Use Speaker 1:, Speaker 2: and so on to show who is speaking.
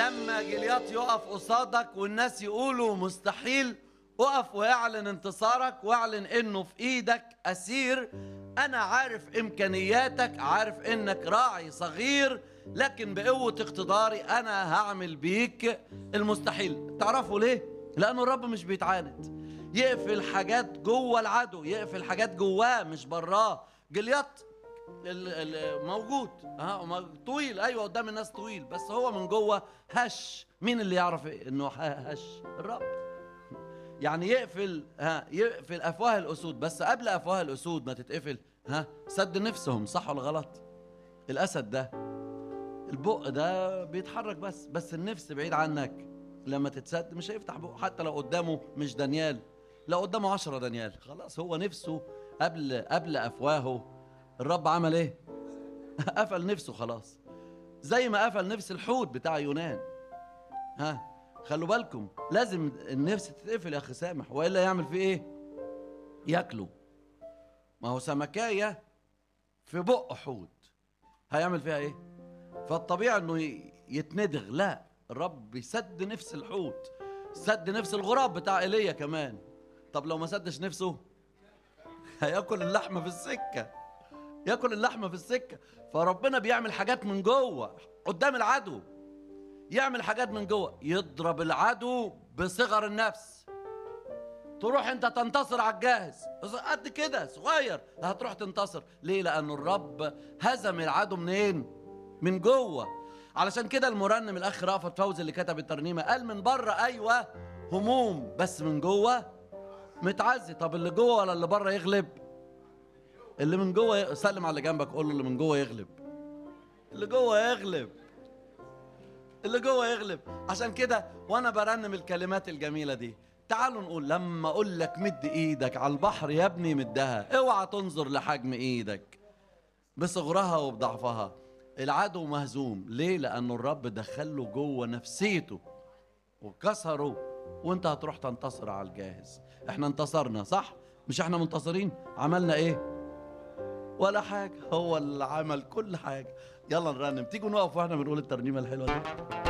Speaker 1: لما جليات يقف قصادك والناس يقولوا مستحيل اقف واعلن انتصارك واعلن انه في ايدك اسير انا عارف امكانياتك عارف انك راعي صغير لكن بقوة اقتداري انا هعمل بيك المستحيل تعرفوا ليه لانه الرب مش بيتعاند يقفل حاجات جوه العدو يقفل حاجات جواه مش براه جليات ال- ال- موجود ها ما- طويل ايوه قدام الناس طويل بس هو من جوه هش مين اللي يعرف إيه؟ انه ه- هش الرب يعني يقفل ها يقفل افواه الاسود بس قبل افواه الاسود ما تتقفل ها سد نفسهم صح ولا غلط الاسد ده البق ده بيتحرك بس بس النفس بعيد عنك لما تتسد مش هيفتح بقه حتى لو قدامه مش دانيال لو قدامه عشرة دانيال خلاص هو نفسه قبل قبل افواهه الرب عمل ايه قفل نفسه خلاص زي ما قفل نفس الحوت بتاع يونان ها خلوا بالكم لازم النفس تتقفل يا اخي سامح والا يعمل فيه ايه ياكله ما هو سمكايه في بق حوت هيعمل فيها ايه فالطبيعي انه ي- يتندغ لا الرب يسد نفس الحوت سد نفس الغراب بتاع ايليا كمان طب لو ما سدش نفسه هياكل اللحمه في السكه ياكل اللحمه في السكه فربنا بيعمل حاجات من جوه قدام العدو يعمل حاجات من جوه يضرب العدو بصغر النفس تروح انت تنتصر على الجاهز قد كده صغير هتروح تنتصر ليه لان الرب هزم العدو منين من جوه علشان كده المرنم الاخ رأفت فوزي اللي كتب الترنيمه قال من بره ايوه هموم بس من جوه متعزي طب اللي جوه ولا اللي بره يغلب اللي من جوه ي- سلم على اللي جنبك قول له اللي من جوه يغلب اللي جوه يغلب اللي جوه يغلب عشان كده وانا برنم الكلمات الجميله دي تعالوا نقول لما اقول لك مد ايدك على البحر يا ابني مدها اوعى تنظر لحجم ايدك بصغرها وبضعفها العدو مهزوم ليه لانه الرب دخله جوه نفسيته وكسره وانت هتروح تنتصر على الجاهز احنا انتصرنا صح مش احنا منتصرين عملنا ايه ولا حاجه هو اللي عمل كل حاجه يلا نرنم تيجوا نقف واحنا بنقول الترنيمه الحلوه دي